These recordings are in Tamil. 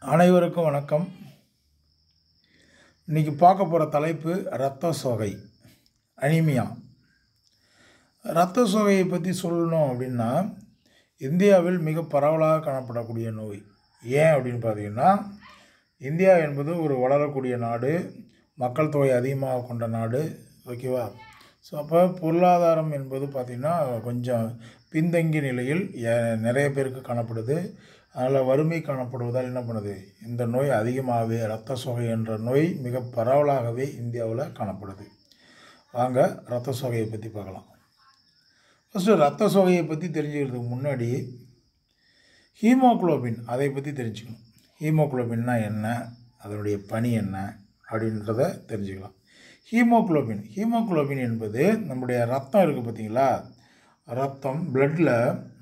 அனைவருக்கும் வணக்கம் இன்னைக்கு பார்க்க போகிற தலைப்பு இரத்த சோகை அனிமியா இரத்த சோகையை பற்றி சொல்லணும் அப்படின்னா இந்தியாவில் மிக பரவலாக காணப்படக்கூடிய நோய் ஏன் அப்படின்னு பார்த்தீங்கன்னா இந்தியா என்பது ஒரு வளரக்கூடிய நாடு மக்கள் தொகை அதிகமாக கொண்ட நாடு ஓகேவா ஸோ அப்போ பொருளாதாரம் என்பது பார்த்திங்கன்னா கொஞ்சம் பின்தங்கிய நிலையில் எ- நிறைய பேருக்கு காணப்படுது அதில் வறுமை காணப்படுவதால் என்ன பண்ணுது இந்த நோய் அதிகமாகவே இரத்த சோகை என்ற நோய் மிக பரவலாகவே இந்தியாவில் காணப்படுது வாங்க இரத்த சோகையை பற்றி பார்க்கலாம் ஃபஸ்ட்டு இரத்த சோகையை பற்றி தெரிஞ்சுக்கிறதுக்கு முன்னாடி ஹீமோகுளோபின் அதை பற்றி தெரிஞ்சுக்கணும் ஹீமோகுளோபின்னா என்ன அதனுடைய பணி என்ன அப்படின்றத தெரிஞ்சுக்கலாம் ஹீமோகுளோபின் ஹீமோகுளோபின் என்பது நம்முடைய ரத்தம் இருக்குது பார்த்தீங்களா ரத்தம் பிளட்டில்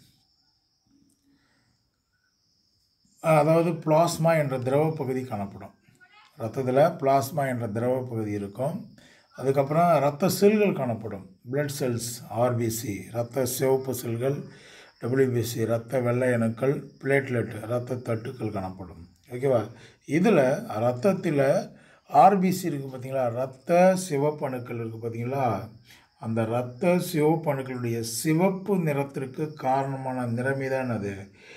அதாவது பிளாஸ்மா என்ற திரவ பகுதி காணப்படும் ரத்தத்தில் பிளாஸ்மா என்ற திரவ பகுதி இருக்கும் அதுக்கப்புறம் ரத்த செல்கள் காணப்படும் பிளட் செல்ஸ் ஆர்பிசி ரத்த சிவப்பு செல்கள் டபிள்யூபிசி ரத்த வெள்ளை அணுக்கள் பிளேட்லெட் ரத்த தட்டுக்கள் காணப்படும் ஓகேவா இதில் ரத்தத்தில் ஆர்பிசி இருக்குது பார்த்தீங்களா ரத்த சிவப்பு அணுக்கள் இருக்குது பார்த்தீங்களா அந்த ரத்த சிவப்பு அணுக்களுடைய சிவப்பு நிறத்திற்கு காரணமான நிறமே தான் அது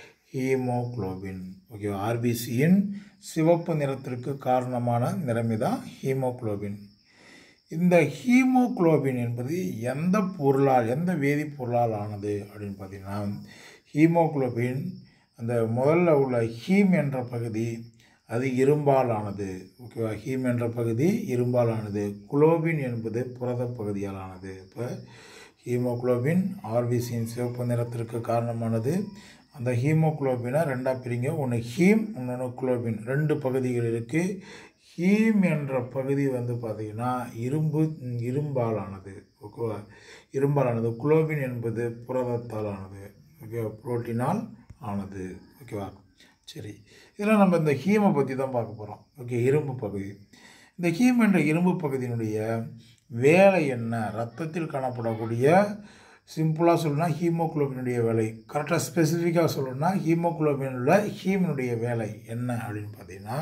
ஹீமோகுளோபின் ஓகேவா ஆர்பிசியின் சிவப்பு நிறத்திற்கு காரணமான நிறமே தான் ஹீமோகுளோபின் இந்த ஹீமோகுளோபின் என்பது எந்த பொருளால் எந்த வேதிப்பொருளால் ஆனது அப்படின்னு பார்த்தீங்கன்னா ஹீமோகுளோபின் அந்த முதல்ல உள்ள ஹீம் என்ற பகுதி அது இரும்பால் ஆனது ஓகேவா ஹீம் என்ற பகுதி இரும்பால் ஆனது குளோபின் என்பது புரத பகுதியால் ஆனது இப்போ ஹீமோகுளோபின் ஆர்பிசியின் சிவப்பு நிறத்திற்கு காரணமானது அந்த ஹீமோகுளோபினை ரெண்டாக பிரிங்க ஒன்று ஹீம் இன்னொன்று குளோபின் ரெண்டு பகுதிகள் இருக்குது ஹீம் என்ற பகுதி வந்து பார்த்திங்கன்னா இரும்பு இரும்பால் ஆனது ஓகேவா இரும்பால் ஆனது குளோபின் என்பது புரதத்தால் ஆனது ஓகேவா புரோட்டீனால் ஆனது ஓகேவா சரி இதில் நம்ம இந்த ஹீமை பற்றி தான் பார்க்க போகிறோம் ஓகே இரும்பு பகுதி இந்த ஹீம் என்ற இரும்பு பகுதியினுடைய வேலை என்ன ரத்தத்தில் காணப்படக்கூடிய சிம்பிளாக சொல்லணும்னா ஹீமோகுளோபினுடைய வேலை கரெக்டாக ஸ்பெசிஃபிக்காக சொல்லணும்னா ஹீமோகுளோபினுள்ள ஹீமினுடைய வேலை என்ன அப்படின்னு பார்த்தீங்கன்னா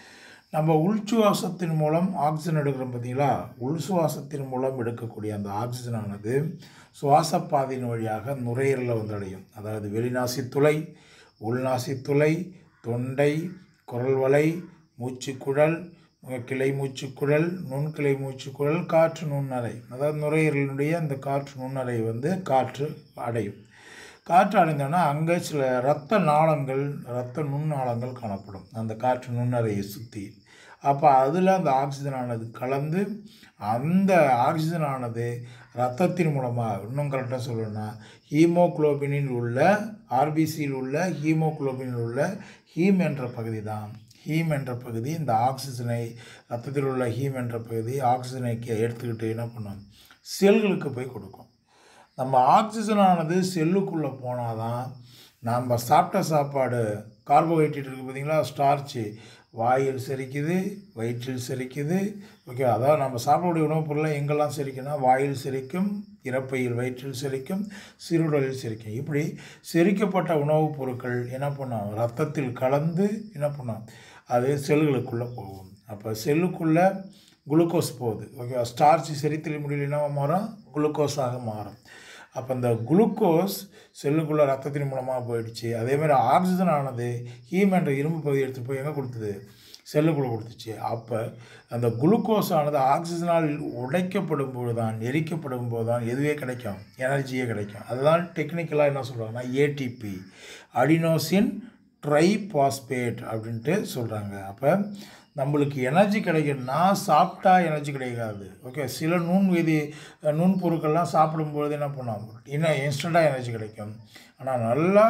நம்ம உள்சுவாசத்தின் மூலம் ஆக்சிஜன் எடுக்கிறோம் பார்த்தீங்களா உள் சுவாசத்தின் மூலம் எடுக்கக்கூடிய அந்த ஆக்சிஜனானது சுவாச பாதையின் வழியாக நுரையீரலில் வந்தடையும் அதாவது வெளிநாசி துளை உள்நாசி துளை தொண்டை குரல் வலை மூச்சுக்குழல் கிளை மூச்சுக்குழல் நுண்கிளை மூச்சுக்குழல் காற்று நுண்ணறை அதாவது நுரையீரலினுடைய அந்த காற்று நுண்ணறை வந்து காற்று அடையும் காற்று அடைந்தோன்னா அங்கே சில இரத்த நாளங்கள் இரத்த நுண்ணாளங்கள் காணப்படும் அந்த காற்று நுண்ணறையை சுற்றி அப்போ அதில் அந்த ஆக்சிஜனானது கலந்து அந்த ஆக்சிஜனானது ரத்தத்தின் மூலமாக இன்னும் கரெக்டாக சொல்லணும்னா ஹீமோகுளோபினில் உள்ள ஆர்பிசியில் உள்ள ஹீமோகுளோபினில் உள்ள ஹீம் என்ற பகுதி தான் ஹீம் என்ற பகுதி இந்த ஆக்சிஜனை ரத்தத்தில் உள்ள ஹீம் என்ற பகுதி ஆக்சிஜனை கே- எடுத்துக்கிட்டு என்ன பண்ணும் செல்களுக்கு போய் கொடுக்கும் நம்ம ஆக்சிஜனானது செல்லுக்குள்ளே போனால் தான் நாம் சாப்பிட்ட சாப்பாடு கார்போஹைட்ரேட் இருக்குது பார்த்தீங்களா ஸ்டார்ச்சு வாயில் செரிக்குது வயிற்றில் செரிக்குது ஓகே அதாவது நம்ம சாப்பிடக்கூடிய உணவுப் பொருளை எங்கெல்லாம் செரிக்கும்னா வாயில் செரிக்கும் இறப்பையில் வயிற்றில் செரிக்கும் சிறுடலில் செரிக்கும் இப்படி செரிக்கப்பட்ட உணவுப் பொருட்கள் என்ன பண்ணும் ரத்தத்தில் கலந்து என்ன பண்ணும் அது செல்களுக்குள்ளே போகும் அப்போ செல்லுக்குள்ளே குளுக்கோஸ் போகுது ஓகே ஸ்டார்ச் செரித்தல் முடியல என்ன மாறும் குளுக்கோஸாக மாறும் அப்போ இந்த குளுக்கோஸ் செல்லுக்குள்ளே ரத்தத்தின் மூலமாக போயிடுச்சு அதே மாதிரி ஆக்சிஜன் ஆனது ஹீம் என்ற இரும்பு பகுதி எடுத்து போய் எங்கே கொடுத்தது செல்லுக்குள்ளே கொடுத்துச்சு அப்போ அந்த குளுக்கோஸ் ஆனது ஆக்சிஜனால் உடைக்கப்படும் போது தான் எரிக்கப்படும் போது தான் எதுவே கிடைக்கும் எனர்ஜியே கிடைக்கும் அதுதான் டெக்னிக்கலாக என்ன சொல்கிறாங்கன்னா ஏடிபி அடினோசின் ட்ரைபாஸ்பேட் அப்படின்ட்டு சொல்கிறாங்க அப்போ நம்மளுக்கு எனர்ஜி கிடைக்கணும்னா சாப்பிட்டா எனர்ஜி கிடைக்காது ஓகே சில நுண் விதி நுண் பொருட்கள்லாம் சாப்பிடும்பொழுது என்ன பண்ணோம் இன்னும் இன்ஸ்டண்ட்டாக எனர்ஜி கிடைக்கும் ஆனால் நல்லா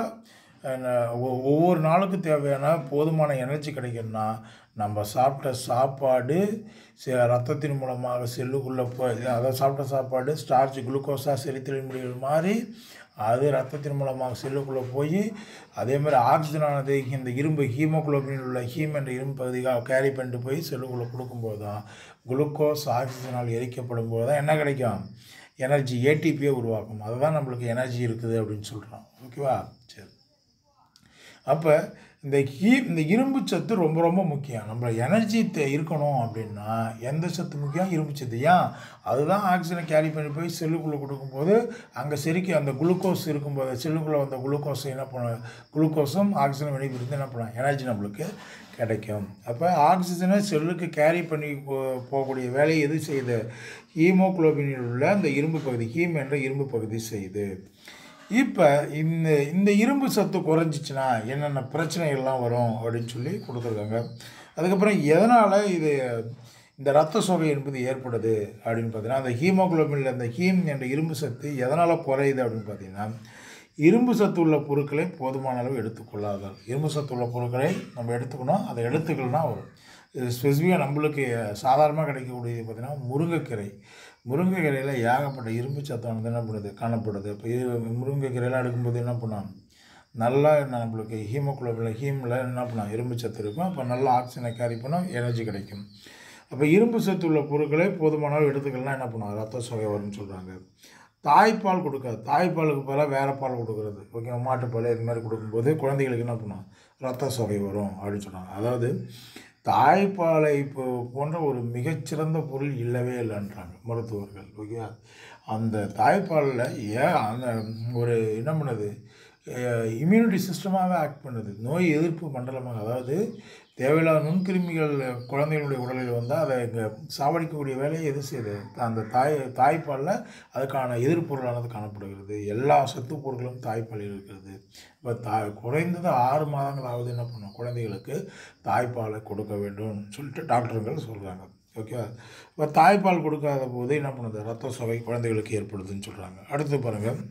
அஹ், ஒ- ஒவ்வொரு நாளுக்கு தேவையான போதுமான எனர்ஜி கிடைக்கணும்னா நம்ம சாப்பிட்ட சாப்பாடு செ- ரத்தத்தின் மூலமாக செல்லுக்குள்ளே போய் அதாவது சாப்பிட்ட சாப்பாடு ஸ்டார்ச் குளுக்கோஸாக செலுத்தல் முடிகிற மாதிரி அது ரத்தத்தின் மூலமாக செல்லுக்குள்ளே போய் அதே மாதிரி ஆக்சிஜனானது இந்த இரும்பு ஹீமோகுளோபினில் உள்ள ஹீம் என்ற இரும்பு பகுதியாக கேரி பண்ணிட்டு போய் செல்லுக்குள்ளே கொடுக்கும்போது தான் குளுக்கோஸ் ஆக்சிஜனால் எரிக்கப்படும் போது தான் என்ன கிடைக்கும் எனர்ஜி ஏடிபியை உருவாக்கும் அதுதான் நம்மளுக்கு எனர்ஜி இருக்குது அப்படின்னு சொல்கிறோம் ஓகேவா சரி அப்போ இந்த ஹீ இந்த இரும்பு சத்து ரொம்ப ரொம்ப முக்கியம் நம்ம எனர்ஜி இருக்கணும் அப்படின்னா எந்த சத்து முக்கியம் இரும்பு சத்து ஏன் அதுதான் ஆக்சிஜனை கேரி பண்ணி போய் செல்லுக்குள்ளே கொடுக்கும்போது அங்கே செரிக்கு அந்த குளுக்கோஸ் இருக்கும்போது செல்லுக்குள்ளே வந்த குளுக்கோஸ் என்ன பண்ண குளுக்கோஸும் ஆக்சிஜனும் வெளிப்பிருந்து என்ன பண்ணலாம் எனர்ஜி நம்மளுக்கு கிடைக்கும் அப்போ ஆக்சிஜனை செல்லுக்கு கேரி பண்ணி போ- போகக்கூடிய வேலையை எது செய்யுது ஹீமோகுளோபினில் உள்ள அந்த இரும்பு பகுதி ஹீம் என்ற இரும்பு பகுதி செய்யுது இப்போ இந்த இந்த இரும்பு சத்து குறைஞ்சிச்சுன்னா என்னென்ன பிரச்சனைகள்லாம் வரும் அப்படின்னு சொல்லி கொடுத்துருக்காங்க அதுக்கப்புறம் எதனால் இது இந்த ரத்த சோகை என்பது ஏற்படுது அப்படின்னு பார்த்தீங்கன்னா அந்த ஹீமோகுளோபினில் அந்த ஹீம் என்ற இரும்பு சத்து எதனால் குறையுது அப்படின்னு பார்த்தீங்கன்னா இரும்பு சத்து உள்ள பொருட்களை போதுமான அளவு எடுத்துக்கொள்ளாதல் இரும்பு சத்து உள்ள பொருட்களை நம்ம எடுத்துக்கணும் அதை எடுத்துக்கலனா வரும் இது ஸ்பெசிஃபிக்காக நம்மளுக்கு சாதாரணமாக கிடைக்கக்கூடியது பார்த்திங்கன்னா முருங்கைக்கீரை முருங்கைக்கீரையில் ஏகப்பட்ட இரும்பு சத்தானது என்ன பண்ணுது காணப்படுது இப்போ இரு முருங்கைக்கீரையெல்லாம் எடுக்கும்போது என்ன பண்ணோம் நல்லா நம்மளுக்கு ஹீமோகுளோபில் ஹீமில் என்ன பண்ணோம் இரும்பு சத்து இருக்கும் அப்போ நல்லா ஆக்சிஜனை கேரி பண்ணோம் எனர்ஜி கிடைக்கும் அப்போ இரும்பு சத்து உள்ள பொருட்களை போதுமான அளவு எடுத்துக்கலாம் என்ன பண்ணுவோம் ரத்த சோகை வரும்னு சொல்கிறாங்க தாய்ப்பால் கொடுக்காது தாய்ப்பாலுக்கு பதிலாக வேறு பால் கொடுக்குறது ஓகே மாட்டுப்பால் இது மாதிரி கொடுக்கும்போது குழந்தைகளுக்கு என்ன பண்ணும் ரத்த சோகை வரும் அப்படின்னு சொன்னாங்க அதாவது தாய்ப்பாலை இப்போ போன்ற ஒரு மிகச்சிறந்த பொருள் இல்லவே இல்லைன்றாங்க மருத்துவர்கள் ஓகேவா அந்த தாய்ப்பாலில் ஏன் அந்த ஒரு என்ன பண்ணுது இம்யூனிட்டி சிஸ்டமாகவே ஆக்ட் பண்ணுது நோய் எதிர்ப்பு மண்டலமாக அதாவது தேவையில்லாத நுண்கிருமிகள் குழந்தைகளுடைய உடலில் வந்தால் அதை இங்கே சாவடிக்கக்கூடிய வேலையை எது செய்யுது அந்த தாய் தாய்ப்பாலில் அதுக்கான எதிர்ப்பொருளானது காணப்படுகிறது எல்லா சத்து பொருட்களும் தாய்ப்பாலில் இருக்கிறது இப்போ தாய் குறைந்தது ஆறு மாதங்களாவது என்ன பண்ணும் குழந்தைகளுக்கு தாய்ப்பாலை கொடுக்க வேண்டும் சொல்லிட்டு டாக்டருங்கள் சொல்கிறாங்க ஓகே இப்போ தாய்ப்பால் கொடுக்காத போது என்ன பண்ணுது ரத்த சோகை குழந்தைகளுக்கு ஏற்படுதுன்னு சொல்கிறாங்க அடுத்து பாருங்கள்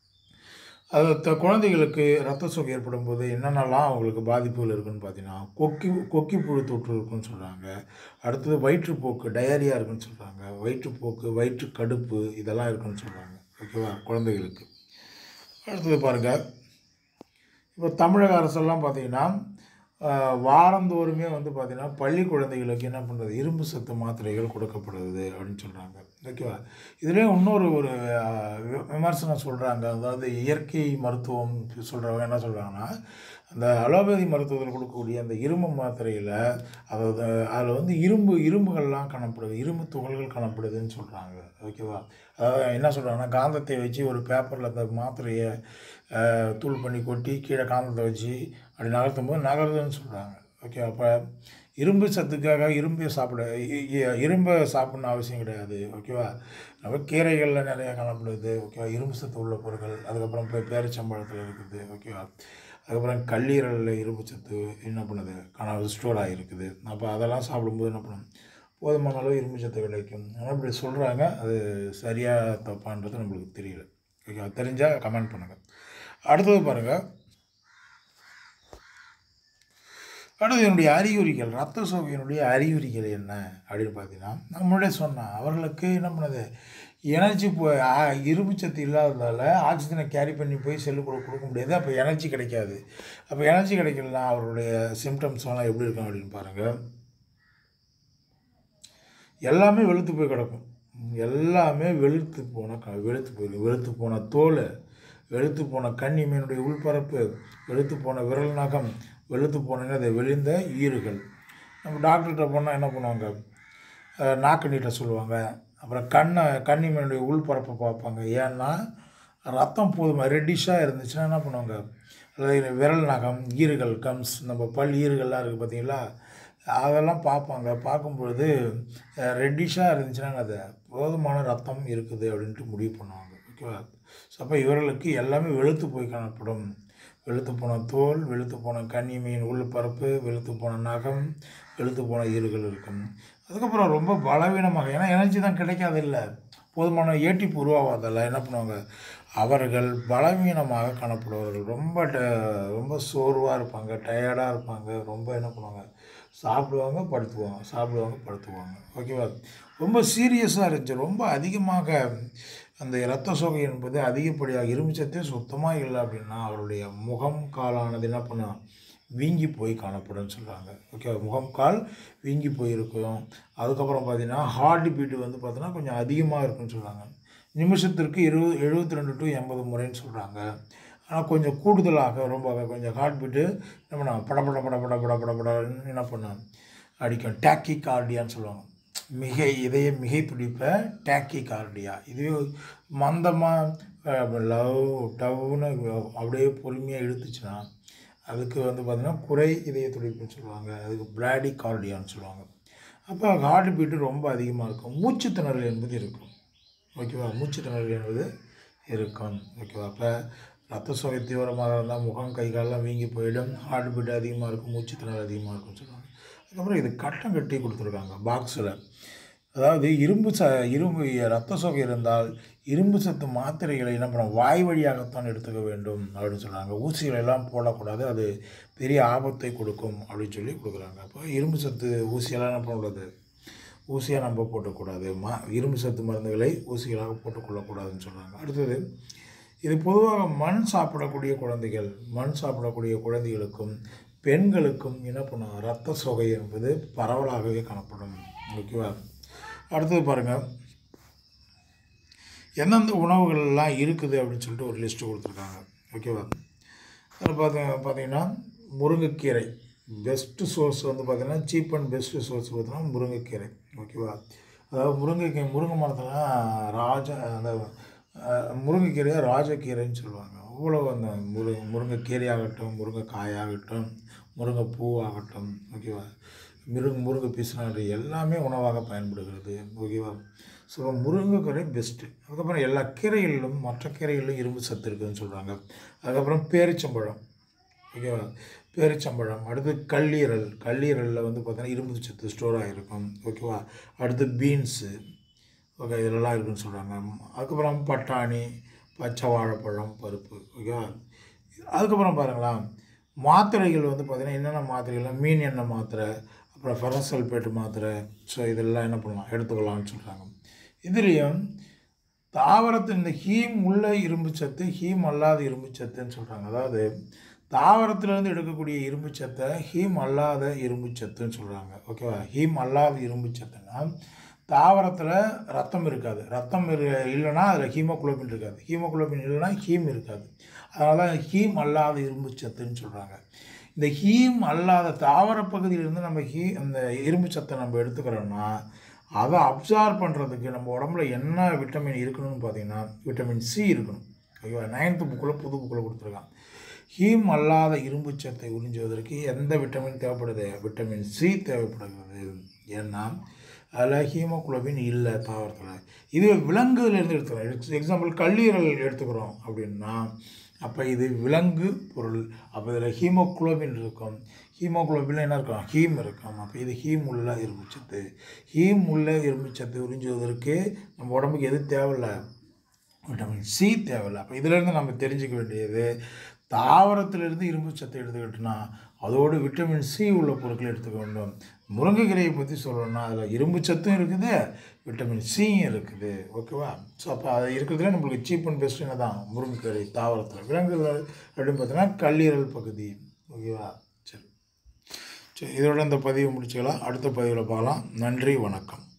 அது த குழந்தைகளுக்கு ரத்த சோகை ஏற்படும் போது என்னென்னலாம் அவங்களுக்கு பாதிப்புகள் இருக்குன்னு பார்த்தீங்கன்னா கொக்கி கொக்கி புழு தொற்று இருக்குன்னு சொல்கிறாங்க அடுத்தது வயிற்றுப்போக்கு டயரியா இருக்குன்னு சொல்கிறாங்க வயிற்றுப்போக்கு வயிற்று கடுப்பு இதெல்லாம் இருக்குன்னு சொல்கிறாங்க ஓகேவா குழந்தைகளுக்கு அடுத்தது பாருங்கள் இப்போ தமிழக அரசெல்லாம் பார்த்தீங்கன்னா ஆஹ், வாரந்தோறுமே வந்து பார்த்திங்கன்னா பள்ளி குழந்தைகளுக்கு என்ன பண்ணுறது இரும்பு சத்து மாத்திரைகள் கொடுக்கப்படுது அப்படின்னு சொல்கிறாங்க ஓகேவா இதுலேயே இன்னொரு ஒரு ஆஹ், வி- விமர்சனம் சொல்கிறாங்க அதாவது இயற்கை மருத்துவம் சொல்கிறவங்க என்ன சொல்கிறாங்கன்னா அந்த அலோபதி மருத்துவத்தில் கொடுக்கக்கூடிய அந்த இரும்பு மாத்திரையில் அதாவது அதில் வந்து இரும்பு இரும்புகள்லாம் காணப்படுது இரும்பு துகள்கள் காணப்படுதுன்னு சொல்கிறாங்க ஓகேவா அதாவது என்ன சொல்கிறாங்கன்னா காந்தத்தை வச்சு ஒரு பேப்பரில் அந்த மாத்திரையை ஆஹ், தூள் பண்ணி கொட்டி கீழே காந்தத்தை வச்சு அப்படி நகர்த்தும் போது நகருதுன்னு சொல்கிறாங்க ஓகே அப்போ இரும்பு சத்துக்காக இரும்பை சாப்பிட இ- இ- இரும்பை சாப்பிடணும் அவசியம் கிடையாது ஓகேவா நம்ம கீரைகளில் நிறையா காணப்படுது ஓகேவா இரும்பு சத்து உள்ள பொருட்கள் அதுக்கப்புறம் இப்போ பேரிச்சம்பழத்தில் இருக்குது ஓகேவா அதுக்கப்புறம் கல்லீரலில் இரும்பு சத்து என்ன பண்ணுது காண ஸ்டோர் ஆகிருக்குது அப்போ அதெல்லாம் சாப்பிடும்போது என்ன பண்ணும் போதுமான அளவு இரும்பு சத்து கிடைக்கும் ஆனால் இப்படி சொல்கிறாங்க அது சரியாக தப்பான்றது நம்மளுக்கு தெரியல ஓகே தெரிஞ்சால் கமெண்ட் பண்ணுங்கள் அடுத்தது பாருங்கள் அடுத்து என்னுடைய அறிகுறிகள் ரத்த சோகையினுடைய அறிகுறிகள் என்ன அப்படின்னு பார்த்தீங்கன்னா நான் முன்னாடியே சொன்னேன் அவர்களுக்கு என்ன பண்ணுது எனர்ஜி போ ஆ- இரும்பு சத்து இல்லாததால் ஆக்சிஜனை கேரி பண்ணி போய் செல்லுக்குள்ள கொடுக்க முடியாது அப்போ எனர்ஜி கிடைக்காது அப்போ எனர்ஜி கிடைக்கலனா அவருடைய சிம்டம்ஸ் எல்லாம் எப்படி இருக்கும் அப்படின்னு பாருங்கள் எல்லாமே வெளுத்து போய் கிடக்கும் எல்லாமே வெளுத்து போன க வெளுத்து போயிடும் வெளுத்து போன தோல் வெளுத்து போன கன்னி மீனுடைய உள்பரப்பு வெளுத்து போன விரல் நகம் வெளுத்து போன என்னது வெளிந்த ஈறுகள் நம்ம டாக்டர்கிட்ட போனால் என்ன பண்ணுவாங்க அஹ், நாக்கு நீட்ட சொல்லுவாங்க அப்புறம் கண்ணை கன்னி மீனுடைய உள்பரப்பை பார்ப்பாங்க ஏன்னா ரத்தம் போதுமா ரெட்டிஷாக இருந்துச்சுன்னா என்ன பண்ணுவாங்க அல்லது விரல் நகம் ஈறுகள் கம்ஸ் நம்ம பல் ஈறுகள்லாம் இருக்குது பார்த்தீங்களா அதெல்லாம் பார்ப்பாங்க பார்க்கும்பொழுது ரெட்டிஷாக இருந்துச்சுன்னா அது போதுமான ரத்தம் இருக்குது அப்படின்ட்டு முடிவு பண்ணுவாங்க ஓகேவா ஸோ அப்போ இவர்களுக்கு எல்லாமே வெளுத்து போய் காணப்படும் வெளுத்து போன தோல் வெளுத்து போன கன்னி மீன் உள்பரப்பு வெளுத்து போன நகம் வெளுத்து போன ஈறுகள் இருக்கும் அதுக்கப்புறம் ரொம்ப பலவீனமாக ஏன்னா எனர்ஜி தான் கிடைக்காது இல்லை போதுமான ஏட்டிப்பு உருவாகாதல்ல என்ன பண்ணுவாங்க அவர்கள் பலவீனமாக காணப்படுவார்கள் ரொம்ப ட ரொம்ப சோர்வாக இருப்பாங்க டயர்டாக இருப்பாங்க ரொம்ப என்ன பண்ணுவாங்க சாப்பிடுவாங்க படுத்துவாங்க சாப்பிடுவாங்க படுத்துவாங்க ஓகேவா ரொம்ப சீரியஸாக இருந்துச்சு ரொம்ப அதிகமாக அந்த இரத்த சோகை என்பது அதிகப்படியாக இரும்பு சத்தே சுத்தமாக இல்லை அப்படின்னா அவருடைய முகம் காலானது என்ன பண்ணும் வீங்கி போய் காணப்படும்னு சொல்கிறாங்க ஓகே முகம் கால் வீங்கி போயிருக்கும் அதுக்கப்புறம் பார்த்தீங்கன்னா ஹார்ட் பீட்டு வந்து பார்த்தீங்கன்னா கொஞ்சம் அதிகமாக இருக்குன்னு சொல்கிறாங்க நிமிஷத்திற்கு இருபது எழுபத்தி ரெண்டு டு எண்பது முறைன்னு சொல்கிறாங்க ஆனால் கொஞ்சம் கூடுதலாக ரொம்ப கொஞ்சம் ஹார்ட் பீட்டு என்ன பண்ணுவாங்க பட பட பட பட பட பட படன்னு என்ன பண்ணுவாங்க அடிக்கும் டேக்கி கார்டியான்னு சொல்லுவாங்க மிகை இதய மிகை துடிப்பை டேக்கி கார்டியா இதுவே மந்தமாக லவ் டவ்னு அப்படியே பொறுமையாக இழுத்துச்சுன்னா அதுக்கு வந்து பார்த்திங்கன்னா குறை இதய துடிப்புன்னு சொல்லுவாங்க அதுக்கு பிளாடி கார்டியான்னு சொல்லுவாங்க அப்போ ஹார்ட் பீட்டு ரொம்ப அதிகமாக இருக்கும் மூச்சு திணறல் என்பது இருக்கும் ஓகேவா மூச்சு திணறல் என்பது இருக்கும் ஓகேவா அப்போ ரத்த சோகை தீவிரமாக இருந்தால் முகம் கை காலெல்லாம் வீங்கி போயிடும் ஹார்ட் பீட் அதிகமாக இருக்கும் மூச்சு திணறல் அதிகமாக இருக்கும்னு சொல்லுவாங்க அதுக்கப்புறம் இது கட்டம் கட்டி கொடுத்துருக்காங்க பாக்ஸில் அதாவது இரும்பு ச இரும்பு ரத்த சோகை இருந்தால் இரும்பு சத்து மாத்திரைகளை என்ன பண்ண வாய் வழியாகத்தான் எடுத்துக்க வேண்டும் அப்படின்னு சொல்கிறாங்க ஊசிகளை எல்லாம் போடக்கூடாது அது பெரிய ஆபத்தை கொடுக்கும் அப்படின்னு சொல்லி கொடுக்குறாங்க அப்போ இரும்பு சத்து ஊசியெல்லாம் என்ன பண்ணக்கூடாது ஊசியாக நம்ம போட்டக்கூடாது மா இரும்பு சத்து மருந்துகளை ஊசிகளாக போட்டுக்கொள்ளக்கூடாதுன்னு சொல்கிறாங்க அடுத்தது இது பொதுவாக மண் சாப்பிடக்கூடிய குழந்தைகள் மண் சாப்பிடக்கூடிய குழந்தைகளுக்கும் பெண்களுக்கும் என்ன பண்ணும் ரத்த சோகை என்பது பரவலாகவே காணப்படும் ஓகேவா அடுத்தது பாருங்கள் எந்தெந்த உணவுகள்லாம் இருக்குது அப்படின்னு சொல்லிட்டு ஒரு லிஸ்ட்டு கொடுத்துருக்காங்க ஓகேவா அதில் பார்த்து பார்த்தீங்கன்னா முருங்கைக்கீரை பெஸ்ட்டு சோர்ஸ் வந்து பார்த்தீங்கன்னா சீப் அண்ட் பெஸ்ட்டு சோர்ஸ் பார்த்தீங்கன்னா முருங்கைக்கீரை ஓகேவா அதாவது முருங்கைக்கீரை முருங்கை மரத்தில் ராஜ அந்த அஹ், முருங்கைக்கீரையை ராஜக்கீரைன்னு சொல்லுவாங்க அவ்வளோ அந்த முரு முருங்கைக்கீரையாகட்டும் முருங்கைக்காயாகட்டும் முருங்கைப்பூ ஆகட்டும் ஓகேவா முருங்கை முருங்கை பீசனாடு எல்லாமே உணவாக பயன்படுகிறது ஓகேவா ஸோ முருங்கைக்கீரை பெஸ்ட்டு அதுக்கப்புறம் எல்லா கீரைகளிலும் மற்ற கீரைகளிலும் இரும்பு சத்து இருக்குதுன்னு சொல்கிறாங்க அதுக்கப்புறம் பேரிச்சம்பழம் ஓகேவா பேரிச்சம்பழம் அடுத்து கல்லீரல் கல்லீரலில் வந்து பார்த்தீங்கன்னா இரும்பு சத்து ஸ்டோர் ஆகிருக்கும் ஓகேவா அடுத்து பீன்ஸு ஓகே இதெல்லாம் இருக்குன்னு சொல்கிறாங்க அதுக்கப்புறம் பட்டாணி பச்சை வாழைப்பழம் பருப்பு ஓகேவா அதுக்கப்புறம் பாருங்களேன் மாத்திரைகள் வந்து பார்த்திங்கன்னா என்னென்ன மாத்திரைகள்லாம் மீன் எண்ணெய் மாத்திரை அப்புறம் ஃபெரசல்பேட்டு மாத்திரை ஸோ இதெல்லாம் என்ன பண்ணலாம் எடுத்துக்கலாம்னு சொல்கிறாங்க இதுலேயும் தாவரத்தின் இந்த ஹீம் உள்ள இரும்பு சத்து ஹீம் அல்லாத இரும்பு சத்துன்னு சொல்கிறாங்க அதாவது தாவரத்திலேருந்து எடுக்கக்கூடிய இரும்பு சத்தை ஹீம் அல்லாத இரும்பு சத்துன்னு சொல்கிறாங்க ஓகேவா ஹீம் அல்லாத இரும்பு சத்துன்னா தாவரத்தில் ரத்தம் இருக்காது ரத்தம் இரு இல்லைன்னா அதில் ஹீமோகுளோபின் இருக்காது ஹீமோகுளோபின் இல்லைன்னா ஹீம் இருக்காது அதனால தான் ஹீம் அல்லாத இரும்பு சத்துன்னு சொல்கிறாங்க இந்த ஹீம் அல்லாத தாவர பகுதியிலிருந்து நம்ம ஹீ அந்த இரும்பு சத்தை நம்ம எடுத்துக்கிறோம்னா அதை அப்சார்ப் பண்ணுறதுக்கு நம்ம உடம்புல என்ன விட்டமின் இருக்கணும்னு பார்த்தீங்கன்னா விட்டமின் சி இருக்கணும் ஓகேவா நைன்த்து புக்கில் புது புக்கில் கொடுத்துருக்கான் ஹீம் அல்லாத இரும்பு சத்தை உறிஞ்சுவதற்கு எந்த விட்டமின் தேவைப்படுது விட்டமின் சி தேவைப்படுகிறது ஏன்னா அதில் ஹீமோகுளோபின் இல்லை தாவரத்தில் இதுவே விலங்குலேருந்து எடுத்துக்கிறோம் எக்ஸாம்பிள் கல்லீரல் எடுத்துக்கிறோம் அப்படின்னா அப்போ இது விலங்கு பொருள் அப்போ இதில் ஹீமோகுளோபின் இருக்கும் ஹீமோகுளோபின் என்ன இருக்கும் ஹீம் இருக்கும் அப்போ இது ஹீம் உள்ள இரும்புச்சத்து ஹீம் உள்ள இரும்புச்சத்து உறிஞ்சுவதற்கு நம்ம உடம்புக்கு எது தேவையில்லை விட்டமின் சி தேவையில்லை அப்போ இதிலேருந்து நம்ம தெரிஞ்சுக்க வேண்டியது தாவரத்திலிருந்து இரும்பு சத்தை எடுத்துக்கிட்டோன்னா அதோடு விட்டமின் சி உள்ள பொருட்களை எடுத்துக்க வேண்டும் முருங்கைக்கீரையை பற்றி சொல்லணும்னா அதில் இரும்பு சத்தும் இருக்குது விட்டமின் சியும் இருக்குது ஓகேவா ஸோ அப்போ அது இருக்கிறதுல நம்மளுக்கு சீப் அண்ட் பெஸ்ட் என்ன தான் முருங்கைக்கீரை தாவரத்தில் விலங்குகள் அப்படின்னு பார்த்தீங்கன்னா கல்லீரல் பகுதி ஓகேவா சரி சரி இதோட இந்த பதிவை முடிச்சுக்கலாம் அடுத்த பதிவில் பார்க்கலாம் நன்றி வணக்கம்